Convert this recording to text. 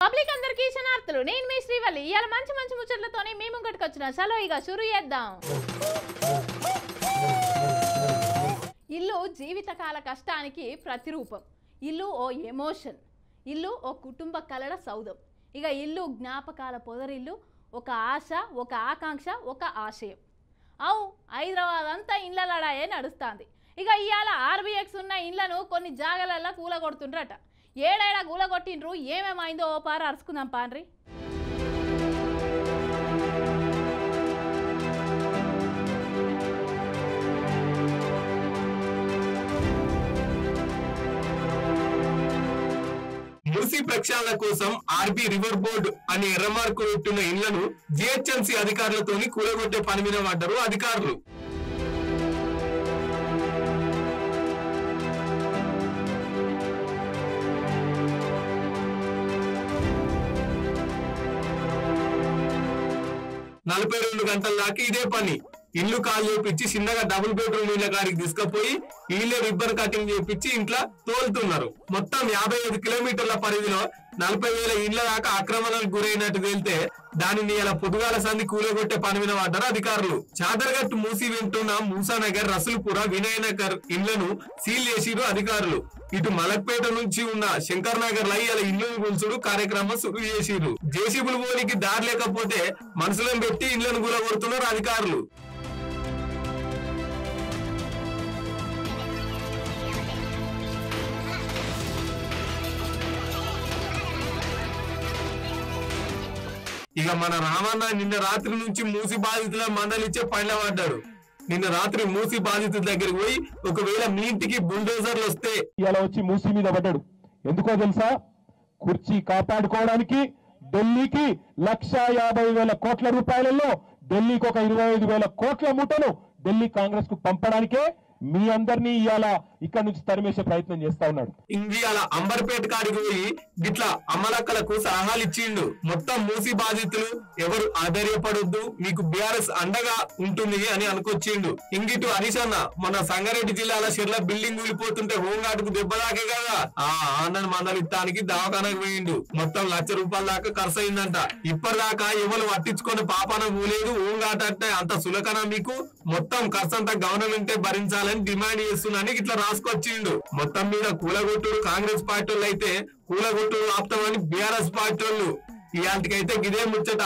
public అందరికీ శనార్థులు నేను మీ శ్రీవల్లి ఇవాళ మంచి మంచి ముచ్చట్లతోనే మీ ముంగటికి వచ్చిన చలో ఇక షురు చేద్దాం ఇల్లు జీవితకాల కష్టానికి ప్రతిరూపం ఇల్లు ఓ ఎమోషన్ ఇల్లు ఓ కుటుంబ కలల సౌధం ఇక ఇల్లు జ్ఞాపకాల పొదరిల్లు ఒక ఆశ ఒక ఆకాంక్ష ఒక ఆశయం అవు హైదరాబాద్ అంతా ఇండ్ల లడాయే నడుస్తుంది ఇక ఇవాళ ఆర్బీఎక్స్ ఉన్న ఇండ్లను కొన్ని జాగలల్లో కూలగొడుతుండ్రట ఏడేడా కూలగొట్టిండ్రు ఏమేమైందో ఓ పార అరుచుకుందాం పాన్రి మూసీ ప్రక్షాళన కోసం ఆర్బీ రివర్ బోర్డు అని ఎర్రమార్కు పెట్టున్న ఇళ్లను జిహెచ్ఎంసీ అధికారులతోని కూలగొట్టే పని మీద పడ్డారు అధికారులు నలభై రెండు గంటల దాకా ఇదే పని ఇల్లు కాల్ చేపించి చిన్నగా డబుల్ బెడ్రూమ్ ఇళ్ళ కాడికి తీసుకుపోయి ఇల్లే రిబ్బన్ కటింగ్ చేపించి ఇంట్లో తోలుతున్నారు మొత్తం యాభై ఐదు కిలోమీటర్ల పరిధిలో నలభై వేల ఇళ్ల దాకా ఆక్రమణలకు గురైనట్టు తేలితే దానిని ఇలా పొదుగాల సంధి కూలగొట్టే పని మీద పడ్డారు అధికారులు చాదర్గట్టు మూసి వింటున్న మూసానగర్ రసుల్పుర వినయనగర్ ఇళ్లను సీల్ చేసిరు అధికారులు ఇటు మలక్పేట నుంచి ఉన్న శంకర్ నగర్ లో ఇలా ఇల్లు కూల్చుడు కార్యక్రమం సురు చేసిరు జేసీబులు పోనికి దారి లేకపోతే మనుషులను పెట్టి ఇళ్లను కూలగొడుతున్నారు అధికారులు ఇక మన రామన్న నిన్న రాత్రి నుంచి మూసి బాధితుల మందలిచ్చే పనిలో పడ్డాడు నిన్న రాత్రి మూసి బాధితుల దగ్గరికి పోయి ఒకవేళ మీ ఇంటికి బుల్డోజర్లు వస్తే ఇలా వచ్చి మూసి మీద పడ్డాడు ఎందుకో తెలుసా కుర్చీ కాపాడుకోవడానికి ఢిల్లీకి లక్ష యాభై వేల కోట్ల రూపాయలలో ఢిల్లీకి ఒక ఇరవై ఐదు వేల కోట్ల మూటను ఢిల్లీ కాంగ్రెస్ కు పంపడానికే మీ అందరినీ ఇవాళ ఇక్కడ నుంచి తరిమేసే ప్రయత్నం చేస్తా ఉన్నాడు ఇండియాల అంబర్పేట కాడికి పోయి గిట్లా అమలక్కలకు సలహాలు ఇచ్చిండు మొత్తం మూసి బాధితులు ఎవరు ఆధైర్యపడొద్దు మీకు బీఆర్ఎస్ అండగా ఉంటుంది అని అనుకొచ్చిండు ఇంగిటు హరీష్ అన్న మన సంగారెడ్డి జిల్లాల షిర్ల బిల్డింగ్ కూలిపోతుంటే హోంగార్డుకు దెబ్బ తాకే కదా ఆ ఆనంద్ మందలిత్తానికి దవాఖానకు పోయిండు మొత్తం లక్ష రూపాయల దాకా ఖర్చు అయిందంట ఇప్పటిదాకా ఎవరు పట్టించుకొని పాపాన పోలేదు హోంగార్డ్ అంటే అంత సులకన మీకు మొత్తం ఖర్చు అంతా గవర్నమెంటే భరించాలని డిమాండ్ చేస్తున్నాని ఇట్లా రాసుకొచ్చిండు మొత్తం మీద కూలగొట్టుడు కాంగ్రెస్ పార్టీ వాళ్ళు అయితే కూలగొట్టుడు ఆపుతామని బీఆర్ఎస్ పార్టీ వాళ్ళు ఇవాళకైతే ఇదే ముచ్చట